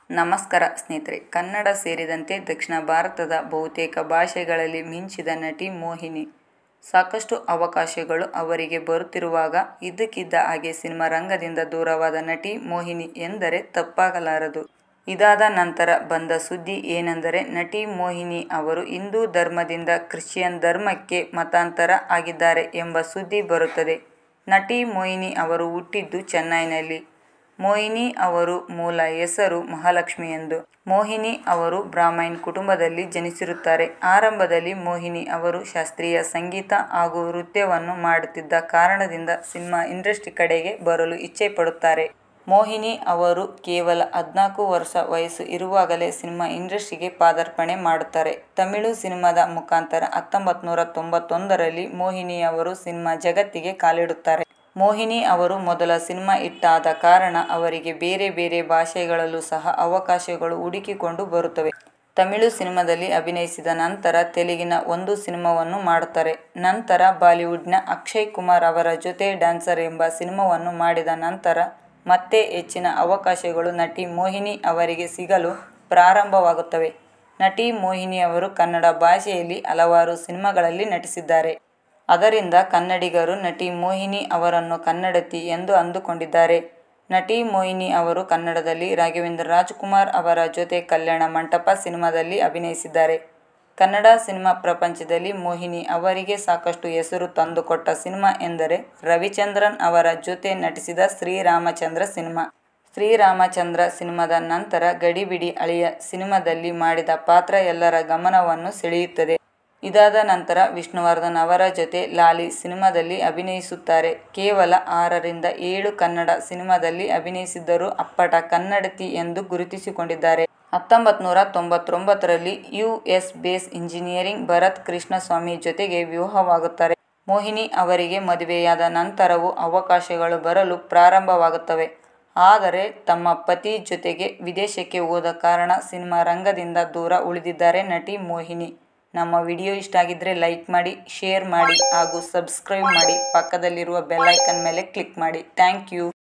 ನಮಸ್ಕಾರ ಸ್ನೇಹಿತರೆ ಕನ್ನಡ ಸೇರಿದಂತೆ ದಕ್ಷಿಣ ಭಾರತದ ಬಹುತೇಕ ಭಾಷೆಗಳಲ್ಲಿ ಮಿಂಚಿದ ನಟಿ ಮೋಹಿನಿ ಸಾಕಷ್ಟು ಅವಕಾಶಗಳು ಅವರಿಗೆ ಬರುತ್ತಿರುವಾಗ ಇದ್ದಕ್ಕಿದ್ದ ಹಾಗೆ ಸಿನಿಮಾ ರಂಗದಿಂದ ದೂರವಾದ ನಟಿ ಮೋಹಿನಿ ಎಂದರೆ ತಪ್ಪಾಗಲಾರದು ಇದಾದ ನಂತರ ಬಂದ ಸುದ್ದಿ ಏನೆಂದರೆ ನಟಿ ಮೋಹಿನಿ ಅವರು ಹಿಂದೂ ಧರ್ಮದಿಂದ ಕ್ರಿಶ್ಚಿಯನ್ ಧರ್ಮಕ್ಕೆ ಮತಾಂತರ ಆಗಿದ್ದಾರೆ ಎಂಬ ಸುದ್ದಿ ಬರುತ್ತದೆ ನಟಿ ಮೋಹಿನಿ ಅವರು ಹುಟ್ಟಿದ್ದು ಚೆನ್ನೈನಲ್ಲಿ ಮೋಹಿನಿ ಅವರು ಮೂಲ ಹೆಸರು ಮಹಾಲಕ್ಷ್ಮಿ ಎಂದು ಮೋಹಿನಿ ಅವರು ಬ್ರಾಹ್ಮಣ್ ಕುಟುಂಬದಲ್ಲಿ ಜನಿಸಿರುತ್ತಾರೆ ಆರಂಭದಲ್ಲಿ ಮೋಹಿನಿ ಅವರು ಶಾಸ್ತ್ರೀಯ ಸಂಗೀತ ಹಾಗೂ ನೃತ್ಯವನ್ನು ಮಾಡುತ್ತಿದ್ದ ಕಾರಣದಿಂದ ಸಿನಿಮಾ ಇಂಡಸ್ಟ್ರಿ ಕಡೆಗೆ ಬರಲು ಇಚ್ಛೆ ಪಡುತ್ತಾರೆ ಮೋಹಿನಿ ಅವರು ಕೇವಲ ಹದಿನಾಲ್ಕು ವರ್ಷ ವಯಸ್ಸು ಇರುವಾಗಲೇ ಸಿನಿಮಾ ಇಂಡಸ್ಟ್ರಿಗೆ ಪಾದಾರ್ಪಣೆ ಮಾಡುತ್ತಾರೆ ತಮಿಳು ಸಿನಿಮಾದ ಮುಖಾಂತರ ಹತ್ತೊಂಬತ್ತು ನೂರ ತೊಂಬತ್ತೊಂದರಲ್ಲಿ ಮೋಹಿನಿ ಅವರು ಸಿನಿಮಾ ಜಗತ್ತಿಗೆ ಕಾಲಿಡುತ್ತಾರೆ ಮೋಹಿನಿ ಅವರು ಮೊದಲ ಸಿನಿಮಾ ಹಿಟ್ ಆದ ಕಾರಣ ಅವರಿಗೆ ಬೇರೆ ಬೇರೆ ಭಾಷೆಗಳಲ್ಲೂ ಸಹ ಅವಕಾಶಗಳು ಹುಡುಕಿಕೊಂಡು ಬರುತ್ತವೆ ತಮಿಳು ಸಿನಿಮಾದಲ್ಲಿ ಅಭಿನಯಿಸಿದ ನಂತರ ತೆಲುಗಿನ ಒಂದು ಸಿನಿಮಾವನ್ನು ಮಾಡುತ್ತಾರೆ ನಂತರ ಬಾಲಿವುಡ್ನ ಅಕ್ಷಯ್ ಕುಮಾರ್ ಅವರ ಜೊತೆ ಡ್ಯಾನ್ಸರ್ ಎಂಬ ಸಿನಿಮಾವನ್ನು ಮಾಡಿದ ನಂತರ ಮತ್ತೆ ಹೆಚ್ಚಿನ ಅವಕಾಶಗಳು ನಟಿ ಮೋಹಿನಿ ಅವರಿಗೆ ಸಿಗಲು ಪ್ರಾರಂಭವಾಗುತ್ತವೆ ನಟಿ ಮೋಹಿನಿ ಅವರು ಕನ್ನಡ ಭಾಷೆಯಲ್ಲಿ ಹಲವಾರು ಸಿನಿಮಾಗಳಲ್ಲಿ ನಟಿಸಿದ್ದಾರೆ ಅದರಿಂದ ಕನ್ನಡಿಗರು ನಟಿ ಮೋಹಿನಿ ಅವರನ್ನು ಕನ್ನಡತಿ ಎಂದು ಅಂದುಕೊಂಡಿದ್ದಾರೆ ನಟಿ ಮೋಹಿನಿ ಅವರು ಕನ್ನಡದಲ್ಲಿ ರಾಘವೇಂದ್ರ ರಾಜ್ಕುಮಾರ್ ಅವರ ಜೊತೆ ಕಲ್ಯಾಣ ಮಂಟಪ ಸಿನಿಮಾದಲ್ಲಿ ಅಭಿನಯಿಸಿದ್ದಾರೆ ಕನ್ನಡ ಸಿನಿಮಾ ಪ್ರಪಂಚದಲ್ಲಿ ಮೋಹಿನಿ ಅವರಿಗೆ ಸಾಕಷ್ಟು ಹೆಸರು ತಂದುಕೊಟ್ಟ ಸಿನಿಮಾ ಎಂದರೆ ರವಿಚಂದ್ರನ್ ಅವರ ಜೊತೆ ನಟಿಸಿದ ಶ್ರೀರಾಮಚಂದ್ರ ಸಿನಿಮಾ ಶ್ರೀರಾಮಚಂದ್ರ ಸಿನಿಮಾದ ನಂತರ ಗಡಿಬಿಡಿ ಅಳಿಯ ಸಿನಿಮಾದಲ್ಲಿ ಮಾಡಿದ ಪಾತ್ರ ಎಲ್ಲರ ಗಮನವನ್ನು ಸೆಳೆಯುತ್ತದೆ ಇದಾದ ನಂತರ ವಿಷ್ಣುವರ್ಧನ್ ಅವರ ಜೊತೆ ಲಾಲಿ ಸಿನಿಮಾದಲ್ಲಿ ಅಭಿನಯಿಸುತ್ತಾರೆ ಕೇವಲ ಆರರಿಂದ ಏಳು ಕನ್ನಡ ಸಿನಿಮಾದಲ್ಲಿ ಅಭಿನಯಿಸಿದ್ದರೂ ಅಪ್ಪಟ ಕನ್ನಡತಿ ಎಂದು ಗುರುತಿಸಿಕೊಂಡಿದ್ದಾರೆ ಹತ್ತೊಂಬತ್ತು ನೂರ ತೊಂಬತ್ತೊಂಬತ್ತರಲ್ಲಿ U S base engineering Bharat Krishnaswamy ಜೊತೆಗೆ ವಿವಾಹವಾಗುತ್ತಾರೆ ಮೋಹಿನಿ ಅವರಿಗೆ ಮದುವೆಯಾದ ನಂತರವೂ ಅವಕಾಶಗಳು ಬರಲು ಪ್ರಾರಂಭವಾಗುತ್ತವೆ ಆದರೆ ತಮ್ಮ ಪತಿ ಜೊತೆಗೆ ವಿದೇಶಕ್ಕೆ ಹೋದ ಕಾರಣ ಸಿನಿಮಾ ರಂಗದಿಂದ ದೂರ ಉಳಿದಿದ್ದಾರೆ ನಟಿ ಮೋಹಿನಿ ನಮ್ಮ ವಿಡಿಯೋ ಇಷ್ಟ ಆಗಿದ್ದರೆ ಲೈಕ್ ಮಾಡಿ ಶೇರ್ ಮಾಡಿ ಹಾಗೂ ಸಬ್ಸ್ಕ್ರೈಬ್ ಮಾಡಿ ಪಕ್ಕದಲ್ಲಿರುವ ಬೆಲ್ ಐಕನ್ ಮೇಲೆ ಕ್ಲಿಕ್ ಮಾಡಿ ಥ್ಯಾಂಕ್ ಯು